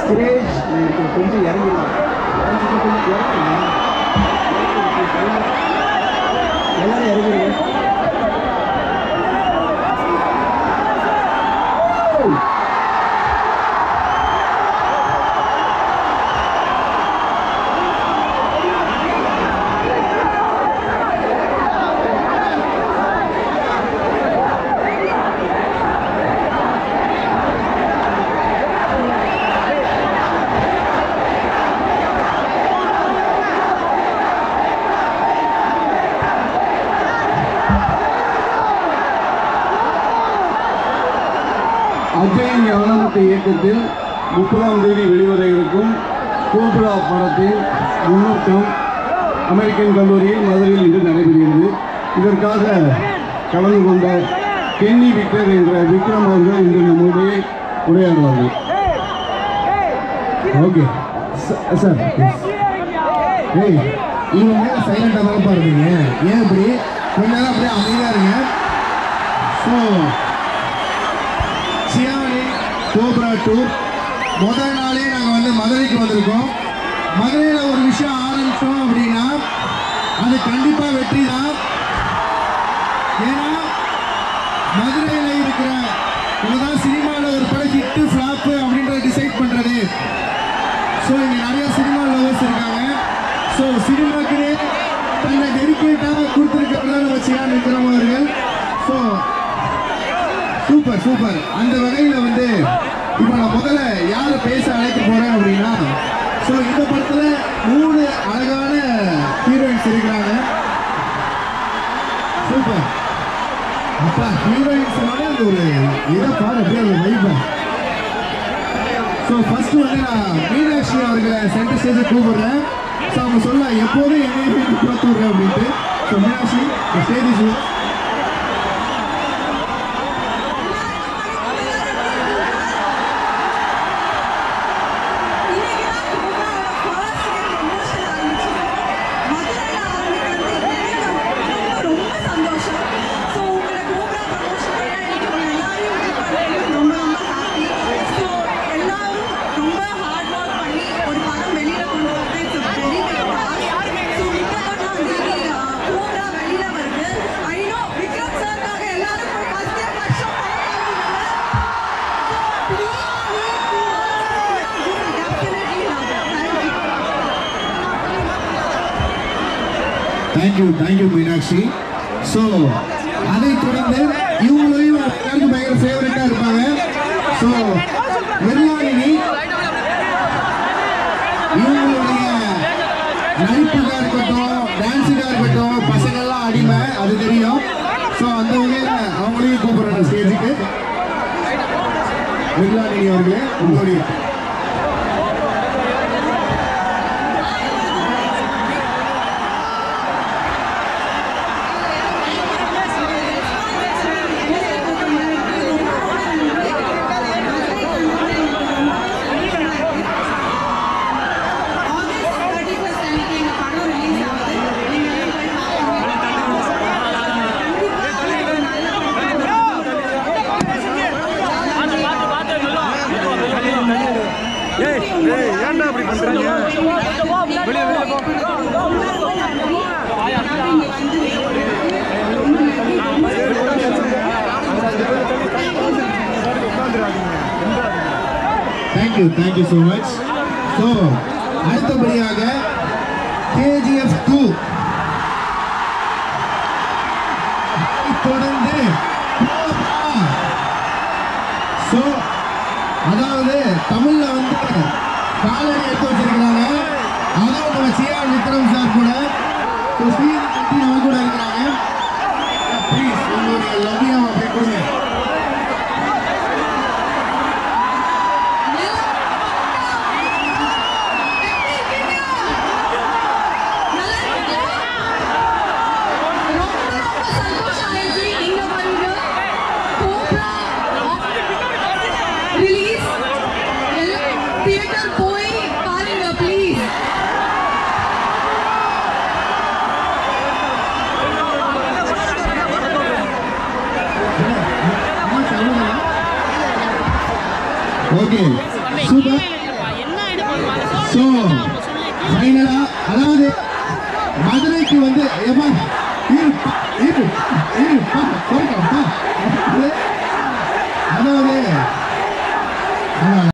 சுரேஷ் எனக்கு கொஞ்சம் இறங்கிடலாம் கொஞ்சம் கொஞ்சம் இறங்குங்க. எல்லாரும் இறங்கிடுங்க அஜய் ஞானமுத்து இயக்கத்தில் முப்பதாம் தேதி வெளிவர இருக்கும் கோபுரா படத்தின் முன்னோட்டம் அமெரிக்கன் கல்லூரியில் மதுரையில் இன்று நடைபெறுகிறது இதற்காக கலந்து கொண்ட கென்னி விக்டர் என்ற விக்ரம் அவர்கள் இன்று நம்முடைய உரையாடுவார்கள் ஓகே சார் ஏய் இவங்க சைலண்டாக தான் பாருங்க ஏன் இப்படி கொஞ்ச நேரம் அப்படியே அமைதியாக இருங்க ஸோ சியானி கோப்ரா டூர் முதல் நாளே நாங்கள் வந்து மதுரைக்கு வந்திருக்கோம் மதுரையில் ஒரு விஷயம் ஆரம்பித்தோம் அப்படின்னா அது கண்டிப்பாக வெற்றி தான் ஏன்னா மதுரையில் இருக்கிற இவங்க சினிமாவில் ஒரு படம் ஹிட்டு ஃப்ளாப்பு அப்படின்றத டிசைட் பண்ணுறது ஸோ இங்கே நிறைய சினிமா லவர்ஸ் இருக்காங்க ஸோ சினிமாக்குனே தன்னை டெடிக்கேட்டாக கொடுத்துருக்கிறதா நம்ம சியான் விக்ரம் அவர்கள் ஸோ சூப்பர் சூப்பர் அந்த வகையில் வந்து இப்போ நான் முதல்ல யாரை பேச அழைக்க போகிறேன் அப்படின்னா ஸோ இந்த படத்தில் மூணு அழகான ஹீரோயின்ஸ் இருக்கிறாங்க சூப்பர் அப்பா ஹீரோயின்ஸ்னாலே அந்த ஒரு இதை பாரு அப்படியே அந்த வைப்பை ஸோ ஃபர்ஸ்ட் வந்து நான் மீனாட்சி அவர்களை சென்டர் ஸ்டேஜ் கூப்பிடுறேன் ஸோ அவங்க சொல்ல எப்போதும் என்னையுமே பார்த்து விடுறேன் அப்படின்ட்டு ஸோ மீனாட்சி ஸ்டேஜ் இஸ் எல்லாரும் போய் கஷ்டம் கஷ்டம் தேங்க்யூ தேங்க்யூ மீனாட்சி ஸோ அதை தொடர்ந்து இவங்களையும் எல்லாருக்கும் பயங்கர ஃபேவரட்டாக இருப்பாங்க ஸோ வெள்ளாளினி இவங்களுடைய நடிப்புக்காக இருக்கட்டும் டான்ஸுக்காக இருக்கட்டும் பசங்கள்லாம் அடிமை அது தெரியும் ஸோ அந்த வகையில் அவங்களையும் கூப்பிடுறேன் ஸ்டேஜுக்கு வெள்ளாளினி அவர்களே உங்களுடைய thank you thank you so much so அடுத்தபடியாக கேஜிஎஃப் டூ தொடர்ந்து ஸோ அதாவது தமிழ்ல வந்து காலடி எடுத்து வச்சிருக்கிறாங்க அதான் நம்ம சிஆ விக்ரம் சார் கூட ஸோ ஸ்ரீரங்கத்தி நம்ம கூட இருக்கிறாங்க ப்ளீஸ் உங்களுடைய லவ்யம் அப்படி கொடுங்க தியேட்டர் போய் பாருங்க ப்ளீஸ் ஓகே சூப்பர் ஸோ ஃபைனலா அதாவது மதுரைக்கு வந்து ஏமா இரு இரு இருப்பா